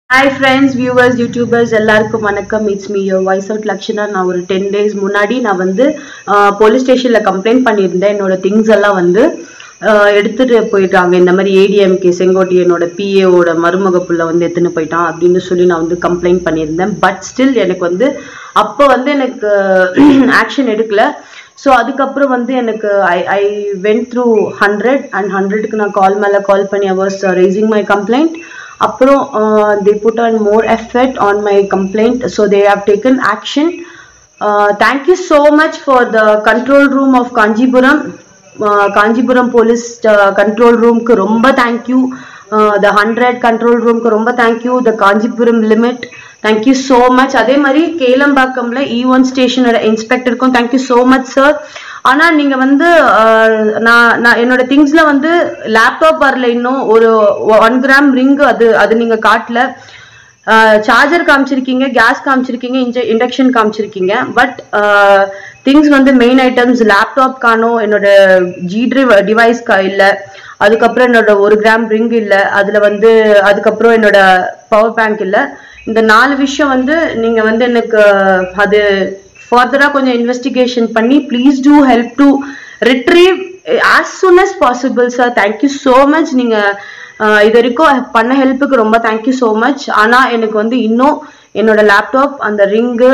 hi friends viewers YouTubers எல்லாருக்கும் வணக்கம் it's me your voice out Lakshana நான் ஒரு டென் டேஸ் முன்னாடி நான் வந்து போலீஸ் ஸ்டேஷனில் கம்ப்ளைண்ட் பண்ணியிருந்தேன் என்னோட திங்ஸ் எல்லாம் வந்து ஆஹ் எடுத்துட்டு போயிட்டாங்க இந்த மாதிரி ஏடிஎம்கே செங்கோட்டையனோட பிஏவோட மருமக புள்ள வந்து எடுத்துன்னு போயிட்டான் அப்படின்னு சொல்லி நான் வந்து கம்ப்ளைண்ட் பண்ணியிருந்தேன் பட் ஸ்டில் எனக்கு வந்து அப்போ வந்து எனக்கு ஆக்ஷன் எடுக்கல ஸோ அதுக்கப்புறம் வந்து எனக்கு I I went through hundred and ஹண்ட்ரடுக்கு நான் கால் மேலே கால் பண்ணி I was raising my complaint அப்புறம் they put on more effort on my complaint so they have taken action thank you so much for the control room of Kanchipuram Kanchipuram police control ரூம்க்கு ரொம்ப thank you the hundred control ரூம்க்கு ரொம்ப thank you the Kanchipuram limit thank you so much அதே மாதிரி கேளம்பாக்கம்ல E one ஸ்டேஷனோட இன்ஸ்பெக்டருக்கும் thank you so much sir ஆனா நீங்க வந்து ஆஹ், நான் நான் என்னோட திங்ஸ்ல வந்து லேப்டாப் வரல இன்னும் ஒரு ஒன் கிராம் ரிங் அது அது நீங்க காட்டல சார்ஜர் காமிச்சிருக்கீங்க கேஸ் காமிச்சிருக்கீங்க இன்ஜ இண்டக்ஷன் காமிச்சிருக்கீங்க பட் திங்ஸ் வந்து மெயின் ஐட்டம்ஸ் லேப்டாப் காணும் என்னோட ஜி டிவைஸ் இல்லை அதுக்கப்புறம் என்னோட ஒரு கிராம் ரிங் இல்லை அதில் வந்து அதுக்கப்புறம் என்னோட பவர் பேங்க் இல்லை இந்த நாலு விஷயம் வந்து நீங்கள் வந்து எனக்கு அது ஃபர்தராக கொஞ்சம் இன்வெஸ்டிகேஷன் பண்ணி please do help to retrieve as soon as possible sir thank you so much நீங்கள் ஆஹ் இது வரைக்கும் பண்ண ஹெல்ப்புக்கு ரொம்ப தேங்க்யூ ஸோ மச் ஆனால் எனக்கு வந்து இன்னும் என்னோட லேப்டாப் அந்த ரிங்கு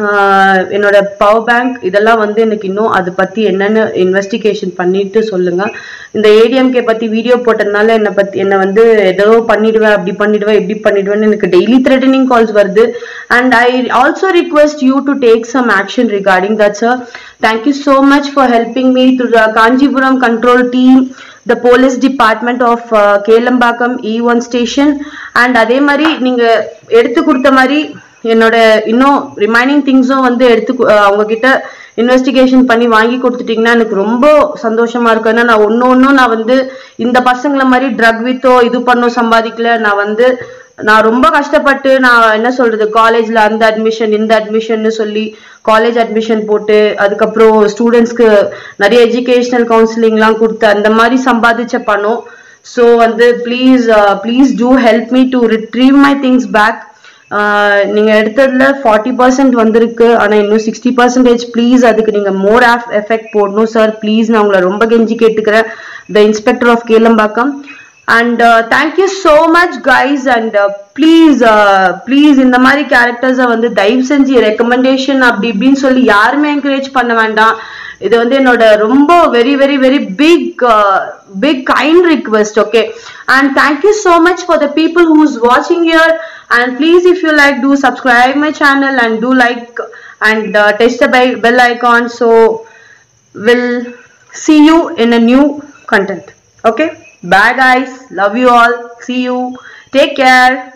என்னோட பவர் பேங்க் இதெல்லாம் வந்து எனக்கு இன்னும் அதை பற்றி என்னென்னு இன்வெஸ்டிகேஷன் பண்ணிட்டு சொல்லுங்க இந்த ஏடிஎம்கே பற்றி வீடியோ போட்டதுனால என்னை பற்றி என்னை வந்து ஏதோ பண்ணிடுவேன் அப்படி பண்ணிடுவேன் இப்படி பண்ணிடுவேன்னு எனக்கு டெய்லி த்ரெட்டனிங் கால்ஸ் வருது and I also request you to take some action regarding that sir thank you so much for helping me to Kanchipuram control team the police department of Kelambakkam E one station and அதே மாதிரி நீங்க எடுத்து கொடுத்த மாதிரி என்னோட இன்னும் remaining திங்ஸும் வந்து எடுத்து கு- அஹ் அவங்க கிட்ட இன்வெஸ்டிகேஷன் பண்ணி வாங்கி கொடுத்துட்டீங்கன்னா எனக்கு ரொம்ப சந்தோஷமா இருக்கும் ஏன்னா நான் ஒன்று ஒன்றும் நான் வந்து இந்த பசங்களை மாதிரி ட்ரக் வித்தோ இது பண்ணோ சம்பாதிக்கல நான் வந்து நான் ரொம்ப கஷ்டப்பட்டு நான் என்ன சொல்றது காலேஜ்ல அந்த அட்மிஷன் இந்த அட்மிஷன் சொல்லி காலேஜ் அட்மிஷன் போட்டு அதுக்கப்புறம் ஸ்டூடெண்ட்ஸ்க்கு நிறைய எஜுகேஷனல் கவுன்சிலிங்லாம் கொடுத்து அந்த மாதிரி சம்பாதிச்ச பணம் ஸோ வந்து please please do help me to retrieve my things back நீங்க எடுத்ததுல ஃபார்ட்டி பர்சன்ட் வந்திருக்கு ஆனா இன்னும் சிக்ஸ்டி பர்சன்டேஜ் ப்ளீஸ் அதுக்கு நீங்க மோர் ஆஃப் எஃபெக்ட் போடணும் சார் ப்ளீஸ் நான் உங்களை ரொம்ப கெஞ்சி கேட்டுக்கிறேன் the inspector of Kelambakkam and thank you so much guys and please please இந்த மாதிரி கேரக்டர்ஸை வந்து தயவு செஞ்சு ரெக்கமெண்டேஷன் அப்படி இப்படின்னு சொல்லி யாருமே என்கரேஜ் பண்ண வேண்டாம் இது வந்து என்னோட ரொம்ப very very very big big kind request okay and thank you so much for the people who is வாட்சிங் here and please if you like to subscribe my channel and to like and test the bell icon so will see you in a new content okay bye guys love you all see you take care